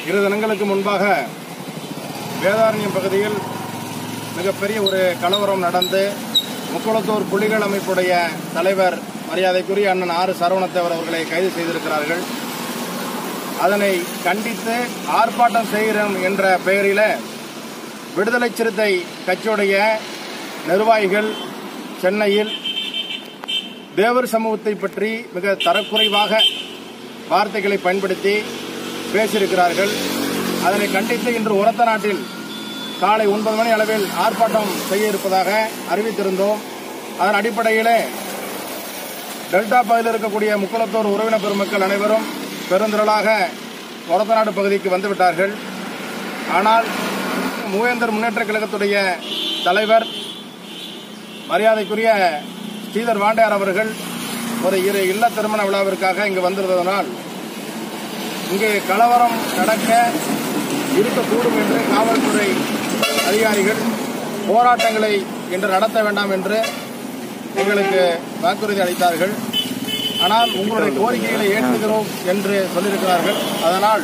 இரு தினங்களுக்கு முன்பாக வேதாரண்யம் பகுதியில் மிகப்பெரிய ஒரு கலவரம் நடந்து முக்குளத்தூர் புலிகள் அமைப்புடைய தலைவர் மரியாதைக்குரிய அண்ணன் ஆறு சரவணத்தேவர் அவர்களை கைது செய்திருக்கிறார்கள் அதனை கண்டித்து ஆர்ப்பாட்டம் செய்கிறோம் என்ற பெயரில் விடுதலை சிறுத்தை கட்சியுடைய நிர்வாகிகள் சென்னையில் தேவர் சமூகத்தை பற்றி மிக தரக்குறைவாக வார்த்தைகளை பயன்படுத்தி பேசியிருக்கிறார்கள் அதனை கண்டித்து இன்று உரத்த நாட்டில் காலை ஒன்பது மணி அளவில் ஆர்ப்பாட்டம் செய்ய இருப்பதாக அறிவித்திருந்தோம் அதன் அடிப்படையிலே டெல்டா பகுதியில் இருக்கக்கூடிய முக்குளத்தூர் உறவினர் பெருமக்கள் அனைவரும் பெருந்திரளாக ஒரத்தநாடு பகுதிக்கு வந்துவிட்டார்கள் ஆனால் மூவேந்தர் முன்னேற்ற கழகத்துடைய தலைவர் மரியாதைக்குரிய ஸ்ரீதர் வாண்டையார் அவர்கள் ஒரு இரு இல்ல திருமண விழாவிற்காக இங்கு வந்திருந்ததனால் இங்கு கலவரம் நடக்க இருக்கக்கூடும் என்று காவல்துறை அதிகாரிகள் போராட்டங்களை இன்று நடத்த வேண்டாம் என்று எங்களுக்கு வாக்குறுதி அளித்தார்கள் ஆனால் உங்களுடைய கோரிக்கைகளை ஏற்றுகிறோம் என்று சொல்லியிருக்கிறார்கள் அதனால்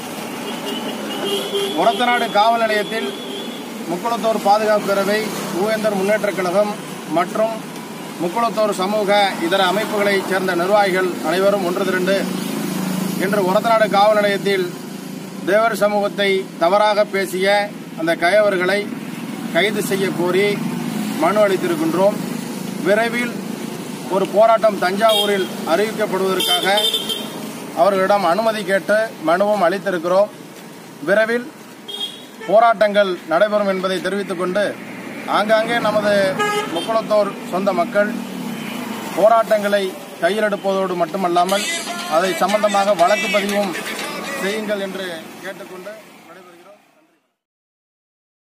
உரத்தநாடு காவல் நிலையத்தில் முக்குளத்தோர் பாதுகாப்பு பேரவை ஊவேந்தர் முன்னேற்றக் கழகம் மற்றும் முக்குளத்தோர் சமூக இதர அமைப்புகளைச் சேர்ந்த நிர்வாகிகள் அனைவரும் ஒன்று திரண்டு இன்று உரத்தநாடு காவல் நிலையத்தில் தேவர் சமூகத்தை தவறாக பேசிய அந்த கயவர்களை கைது செய்ய கோரி மனு அளித்திருக்கின்றோம் விரைவில் ஒரு போராட்டம் தஞ்சாவூரில் அறிவிக்கப்படுவதற்காக அவர்களிடம் அனுமதி கேட்டு மனுவும் அளித்திருக்கிறோம் விரைவில் போராட்டங்கள் நடைபெறும் என்பதை தெரிவித்துக் கொண்டு ஆங்காங்கே நமது முக்குளத்தோர் சொந்த மக்கள் போராட்டங்களை கையில் எடுப்பதோடு மட்டுமல்லாமல் அதை சம்பந்தமாக வழக்கு பதிவும் செய்யுங்கள் என்று கேட்டுக்கொண்டு நடைபெறுகிறேன்